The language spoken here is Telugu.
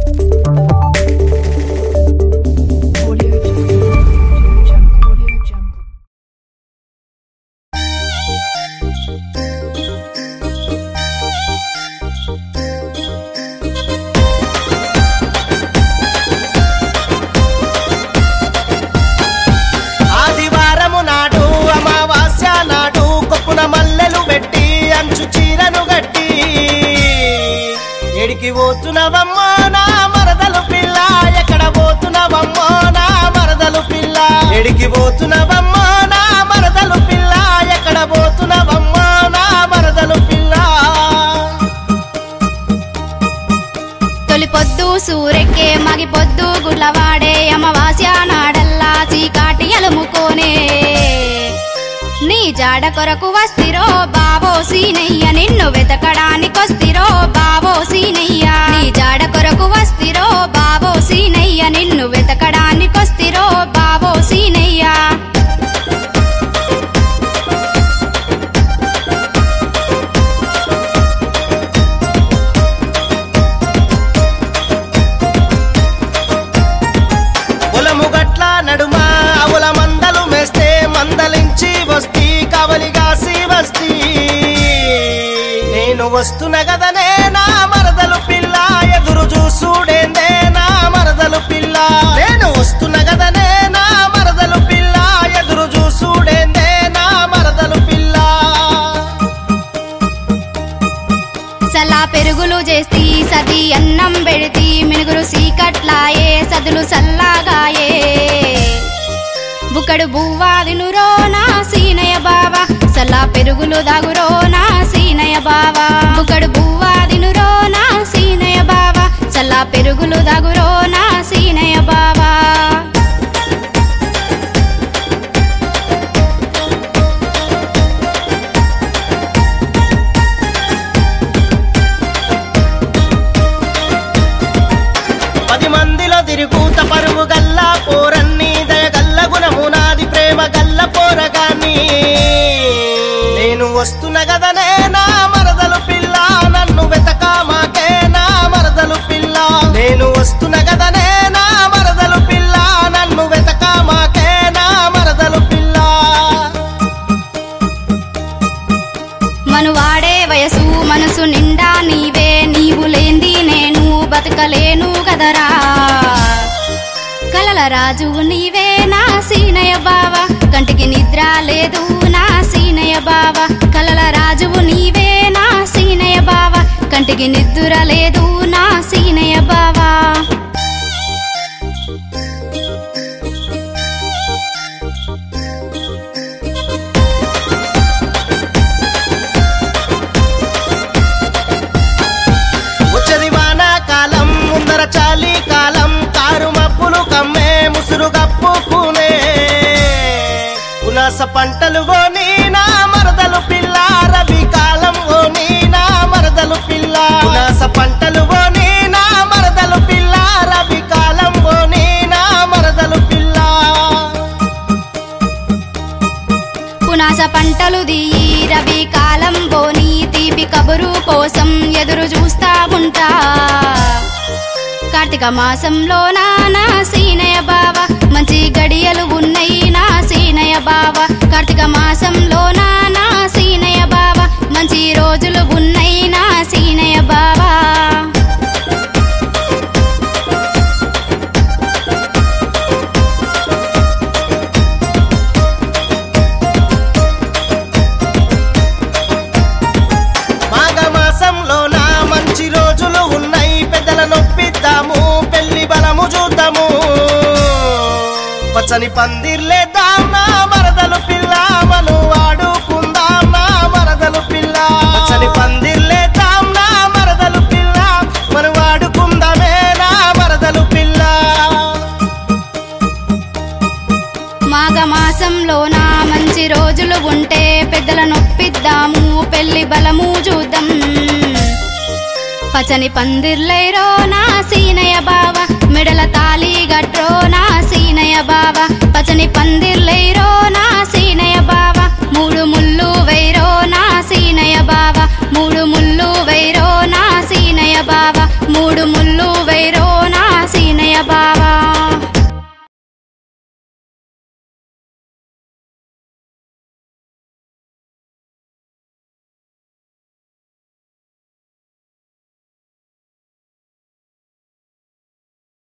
Audio Jungle. Audio Jungle. ఆదివారము నాడు అమావాస్య నాడు కొప్పున మల్లెలు పెట్టి అంచు చీరను గట్టి ఎడికి పోతున్నవమ్మో నా మరదలు పిల్ల ఎక్కడ పోతున్నవమ్మో నా మరదలు పిల్ల ఎడికి పోతున్నవమ్మో నా మరదలు పిల్ల ఎక్కడ పోతున్నవమ్మో నా మరదలు పిల్ల తొలి పొద్దు సూరెక్కే మగి పొద్దు గుడ్లవాడే అమావాస్య నాడల్లా చీకాటి అలుముకోనే నీ జాడ కొరకు వస్తిరో బావో సీనయ్య నిన్ను వెతకడానికొస్తిరో బావో సీనయ్య నీ జాడ కొరకు వస్తిరో బావో సీనయ్య నిన్ను వెతకడానికొస్తిరో బావో సీనయ్య పొలము గట్ల నడుమ అవుల మందలు మేస్తే మందలించి వస్తీ కవలిగాసి వస్తీ నేను వస్తున్న గదనే నా మరదలు పిల్ల ఎదురు చూసుడేందే నా మరదలు పిల్ల నేను వస్తున్న గదనే నా మరదలు పిల్ల ఎదురు చూసుడేందే నా మరదలు పిల్ల సలా పెరుగులు చేస్తి సది అన్నం పెడితి మినుగురు సీకట్లాయే సదులు సల్లాగాయే బుక్కడు బువ్వా దినురో నా సీనయ్య బావా సలా పెరుగులు దాగురో నా సీనయ్య బావా బుక్కడు బువ్వా దినురో నా సీనయ్య బావా సలా పెరుగులు దాగురో నా సీనయ్య బావా పది మందిలో తిరుగుత పరువు గల్ల పోరన్ని దయగల్ల గుణము నాది ప్రేమ గల్ల పోరగాన్ని నేను వస్తున్న గదనే నా మరదలు పిల్ల నన్ను వెతక మాకే నా మరదలు పిల్ల నేను వస్తున్న గదనే నా మరదలు పిల్ల నన్ను వెతక మాకే నా మరదలు పిల్ల మనువాడే వయసు మనసు నిండా నీవే నీవు లేంది నేను బతకలేను కదరా కలల రాజు నీవే నా సీనయ్య బావ కంటికి నిద్ర లేదు నా సీనయ్య బావ కలల రాజువు నీవే నా సీనయ్య బావ కంటికి నిద్ర లేదు నా సీనయ్య బావా వచ్చది వానాకాలం ముందర చాలి కాలం కారు మబ్బులు కమ్మే ముసురు కప్పుకునే ఉనాస పంటలు గోని నా మరదలు పిల్ల రవి కాలం గోని నా మరదలు పిల్ల ఉనాస పంటలు గోని నా మరదలు పిల్ల రవి కాలం గోని నా మరదలు పిల్ల పునాస పంటలు దియి రవి కాలం బోని తీపి కబురు కోసం ఎదురు చూస్తా ఉంటా కార్తీక మాసంలో నా నా సీనయ్య బావ మంచి గడియలు ఉన్నాయి నా సీనయ్య బావ కార్తీక మాసంలో నా నా సీనయ్య బావ మంచి రోజులు ఉన్నాయి నా సీనయ్య బావా మాఘమాసంలో నా మంచి రోజులు ఉన్నాయి పెద్దల నొప్పిద్దాము పెళ్లి బలము చూద్దాము పచ్చని పందిర్లేద్దాం నా మరదలు పిల్ల మను వాడుకుందాం నా మరదలు పిల్ల పచ్చని పందిర్లేద్దాం నా మరదలు పిల్ల మను వాడుకుందామే నా మరదలు పిల్ల మాఘ మాసంలో నా మంచి రోజులు ఉంటే పెద్దల నొప్పిద్దాము పెళ్లి బలము చూద్దాం పచ్చని పందిర్లైరో నా సీనయ్య బావ మెడల తాళి గట్రో నా సీనయ్య బావ పచ్చని పందిర్లైరో నా సీనయ్య బావ మూడు ముళ్ళు వైరో నా సీనయ్య బావ మూడు ముళ్ళు వై